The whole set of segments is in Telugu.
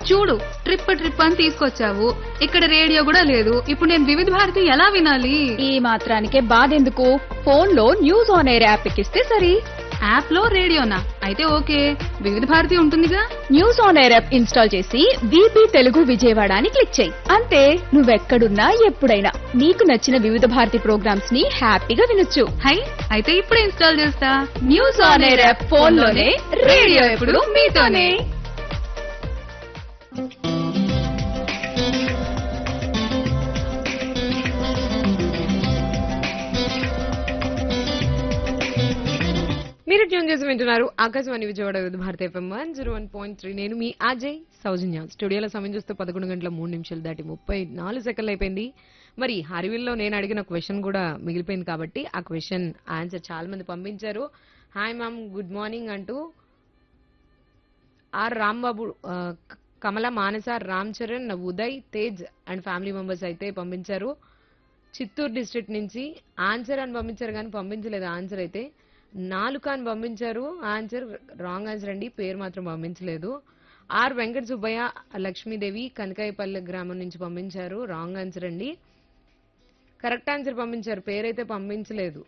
చూడు ట్రిప్ ట్రిప్ అని తీసుకొచ్చావు ఇక్కడ రేడియో కూడా లేదు ఇప్పుడు నేను వివిధ భారతి ఎలా వినాలి ఈ మాత్రానికే బాధెందుకు ఫోన్ లో న్యూస్ ఆన్ ఎయిర్ యాప్ ఎక్కిస్తే సరి యాప్ లో రేడియోనా అయితే ఓకే వివిధ భారతి ఉంటుందిగా news on air app install చేసి బీపీ తెలుగు విజయవాడ అని క్లిక్ చేయి అంతే నువ్వెక్కడున్నా ఎప్పుడైనా నీకు నచ్చిన వివిధ భారతి ప్రోగ్రామ్స్ ని హ్యాపీగా వినొచ్చు హై అయితే ఇప్పుడే ఇన్స్టాల్ చేస్తా news on air app phone లోనే రేడియో ఎప్పుడు మీతోనే మీరు ట్యూన్ చేసి వింటున్నారు Akashvani Vijayawada Vividh Bharati FM one zero one point three నేను మీ అజయ్ సౌజన్య స్టూడియోలో సమయం చూస్తే పదకొండు గంటల మూడు నిమిషాలు దాటి ముప్పై నాలుగు సెకండ్లు అయిపోయింది మరి హరివిల్లో నేను అడిగిన క్వశ్చన్ కూడా మిగిలిపోయింది కాబట్టి ఆ క్వశ్చన్ ఆన్సర్ చాలా మంది పంపించారు హాయ్ మ్యామ్ గుడ్ మార్నింగ్ అంటూ ఆర్ రాంబాబు ఆ, క- Kamala Manasa Ram Charan Uday Tej and family members అయితే పంపించారు చిత్తూరు డిస్ట్రిక్ట్ నుంచి ఆన్సర్ అని పంపించారు కానీ పంపించలేదు ఆన్సర్ అయితే నాలుక అని పంపించారు ఆన్సర్ రాంగ్ ఆన్సర్ అండి పేరు మాత్రం పంపించలేదు ఆర్ వెంకట సుబ్బయ్య లక్ష్మీదేవి కనకాయపల్లి గ్రామం నుంచి పంపించారు రాంగ్ ఆన్సర్ అండి కరెక్ట్ ఆన్సర్ పంపించారు పేరైతే పంపించలేదు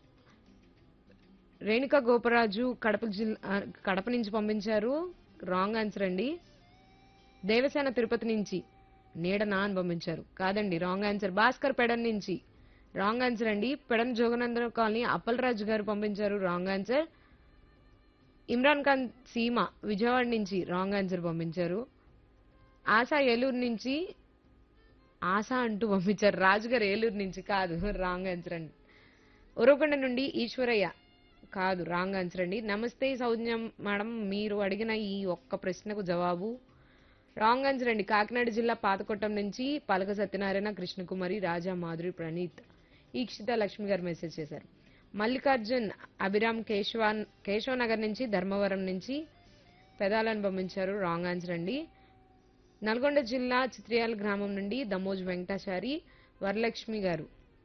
రేణుక గోపరాజు కడప జిల్లా కడప నుంచి పంపించారు రాంగ్ ఆన్సర్ అండి దేవసేన తిరుపతి నుంచి నీడనా అని పంపించారు కాదండి రాంగ్ ఆన్సర్ భాస్కర్ పెడన్ నుంచి రాంగ్ ఆన్సర్ అండి పెడన్ జోగనందన కాలనీ అప్పలరాజు గారు పంపించారు రాంగ్ ఆన్సర్ ఇమ్రాన్ ఖాన్ సీమ విజయవాడ నుంచి రాంగ్ ఆన్సర్ పంపించారు ఆశా ఏలూరు నుంచి ఆశ అంటూ పంపించారు రాజు గారు ఏలూరు నుంచి కాదు రాంగ్ ఆన్సర్ అండి ఉరవకొండ నుండి ఈశ్వరయ్య కాదు రాంగ్ ఆన్సర్ అండి నమస్తే సౌజ్ఞం మేడం మీరు అడిగిన ఈ ఒక్క ప్రశ్నకు జవాబు రాంగ్ ఆన్సర్ అండి కాకినాడ జిల్లా పాతకొట్టం నుంచి పలక సత్యనారాయణ కృష్ణకుమారి రాజా మాధురి ప్రణీత్ ఈక్షిత లక్ష్మి గారు మెసేజ్ చేశారు మల్లికార్జున్ అభిరామ్ కేశవాన్ కేశవ నగర్ నుంచి ధర్మవరం నుంచి పెదాలను పంపించారు రాంగ్ ఆన్సర్ అండి నల్గొండ జిల్లా చిత్రియాల గ్రామం నుండి దమోజ్ వెంకటాచారి వరలక్ష్మి గారు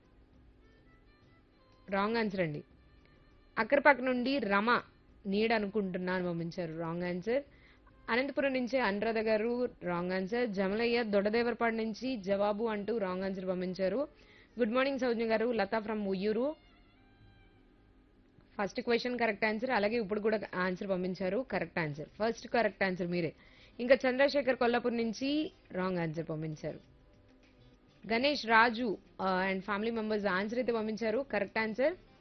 రాంగ్ ఆన్సర్ అండి అక్కరపక్క నుండి రమ నీడ్ అనుకుంటున్నాను పంపించారు రాంగ్ ఆన్సర్ అనంతపురం నుంచి అనురాధ గారు రాంగ్ ఆన్సర్ జమలయ్య దొడదేవరపాడు నుంచి జవాబు అంటూ రాంగ్ ఆన్సర్ పంపించారు good morning Saujna garu Latha from Uyyuru first question correct answer అలాగే ఇప్పుడు కూడా ఆన్సర్ పంపించారు correct answer first correct answer మీరే ఇంకా చంద్రశేఖర్ కొల్లాపూర్ నుంచి రాంగ్ ఆన్సర్ పంపించారు Ganesh Raju and family members answer అయితే పంపించారు కరెక్ట్ ఆన్సర్